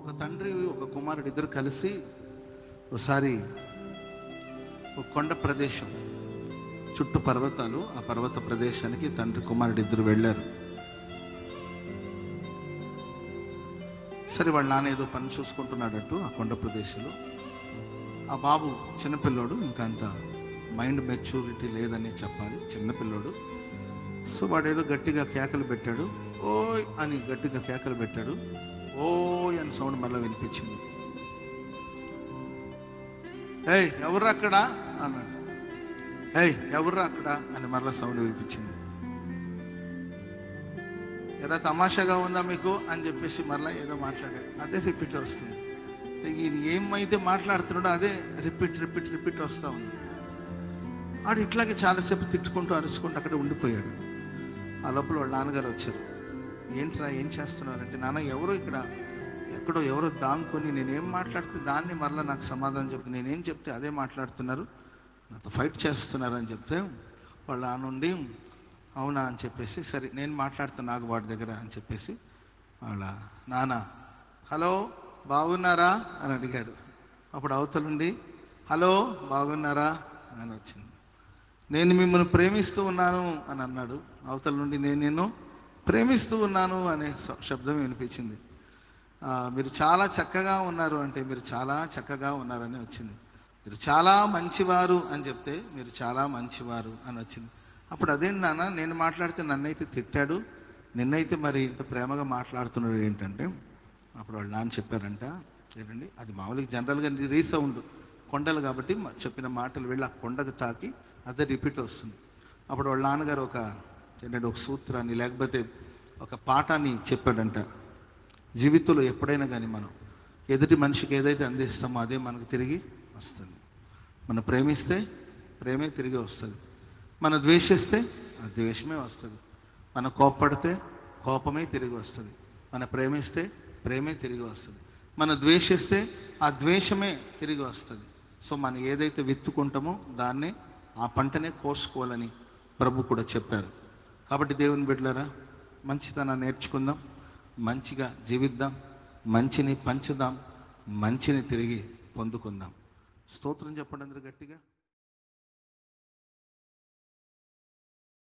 ఒక తండ్రి ఒక కుమారుడు ఇద్దరు కలిసి ఒకసారి ఒక కొండ ప్రదేశం చుట్టూ పర్వతాలు ఆ పర్వత ప్రదేశానికి తండ్రి కుమారుడు ఇద్దరు వెళ్ళారు సరే వాళ్ళ నాన్న ఏదో పని చూసుకుంటున్నాడట్టు ఆ కొండ ప్రదేశంలో ఆ బాబు చిన్నపిల్లోడు ఇంకా అంత మైండ్ మెచ్యూరిటీ లేదని చెప్పాలి చిన్నపిల్లోడు సో వాడు ఏదో గట్టిగా కేకలు పెట్టాడు ఓయ్ అని గట్టిగా కేకలు పెట్టాడు ఓయ్ అని సౌండ్ మళ్ళీ వినిపించింది ఏయ్ ఎవరు అక్కడ అన్నాడు ఏయ్ ఎవరు అక్కడ అని మళ్ళీ సౌండ్ వినిపించింది ఎలా తమాషాగా ఉందా మీకు అని చెప్పేసి మళ్ళీ ఏదో మాట్లాడాడు అదే రిపీట్ వస్తుంది ఈయన ఏమైతే మాట్లాడుతున్నాడో అదే రిపీట్ రిపీట్ రిపీట్ వస్తూ ఉంది ఆడు ఇట్లాగే చాలాసేపు తిట్టుకుంటూ అరుచుకుంటూ అక్కడ ఉండిపోయాడు ఆ లోపల వాళ్ళ నాన్నగారు వచ్చారు ఏంట్రా ఏం చేస్తున్నారంటే నాన్న ఎవరో ఇక్కడ ఎక్కడో ఎవరో దాంకొని నేనేం మాట్లాడితే దాన్ని మరలా నాకు సమాధానం చెప్పి నేనేం చెప్తే అదే మాట్లాడుతున్నారు నాతో ఫైట్ చేస్తున్నారు అని చెప్తే వాళ్ళ నాన్న ఉండి అవునా అని చెప్పేసి సరే నేను మాట్లాడుతాను నాకు వాడి దగ్గర అని చెప్పేసి వాళ్ళ నాన్న హలో బాగున్నారా అని అడిగాడు అప్పుడు అవతలుండి హలో బాగున్నారా అని వచ్చింది నేను మిమ్మల్ని ప్రేమిస్తూ ఉన్నాను అని అన్నాడు అవతల నుండి నేను నిన్ను ప్రేమిస్తూ ఉన్నాను అనే శ- శబ్దం వినిపించింది ఆ, మీరు చాలా చక్కగా ఉన్నారు అంటే మీరు చాలా చక్కగా ఉన్నారని వచ్చింది మీరు చాలా మంచివారు అని చెప్తే మీరు చాలా మంచివారు అని వచ్చింది అప్పుడు అదేంటి నాన్న నేను మాట్లాడితే నన్నైతే తిట్టాడు నిన్నైతే మరి ఇంత ప్రేమగా మాట్లాడుతున్నాడు ఏంటంటే అప్పుడు వాళ్ళు నాన్న చెప్పారంట ఏంటండి అది మామూలుగా జనరల్గా రీసౌండ్ కొండలు కాబట్టి మ- చెప్పిన మాటలు వెళ్ళి ఆ కొండకు తాకి అదే రిపీట్ వస్తుంది అప్పుడు వాళ్ళ నాన్నగారు ఒక ఏంటంటే ఒక సూత్రాన్ని లేకపోతే ఒక పాఠాన్ని చెప్పాడంట జీవితంలో ఎప్పుడైనా కానీ మనం ఎదుటి మనిషికి ఏదైతే అందిస్తామో అదే మనకు తిరిగి వస్తుంది మనం ప్రేమిస్తే ప్రేమే తిరిగి వస్తుంది మనం ద్వేషిస్తే ఆ ద్వేషమే వస్తుంది మనం కోప్పడితే కోపమే తిరిగి వస్తుంది మనం ప్రేమిస్తే ప్రేమే తిరిగి వస్తుంది మనం ద్వేషిస్తే ఆ ద్వేషమే తిరిగి వస్తుంది సో మనం ఏదైతే విత్తుకుంటామో దాన్నే ఆ పంటనే కోసుకోవాలని ప్రభు కూడా చెప్పారు కాబట్టి దేవుని బిడ్డలారా మంచితనాన్ని నేర్చుకుందాం మంచిగా జీవిద్దాం మంచిని పంచుదాం మంచిని తిరిగి పొందుకుందాం స్తోత్రం చెప్పండి అందరూ గట్టిగా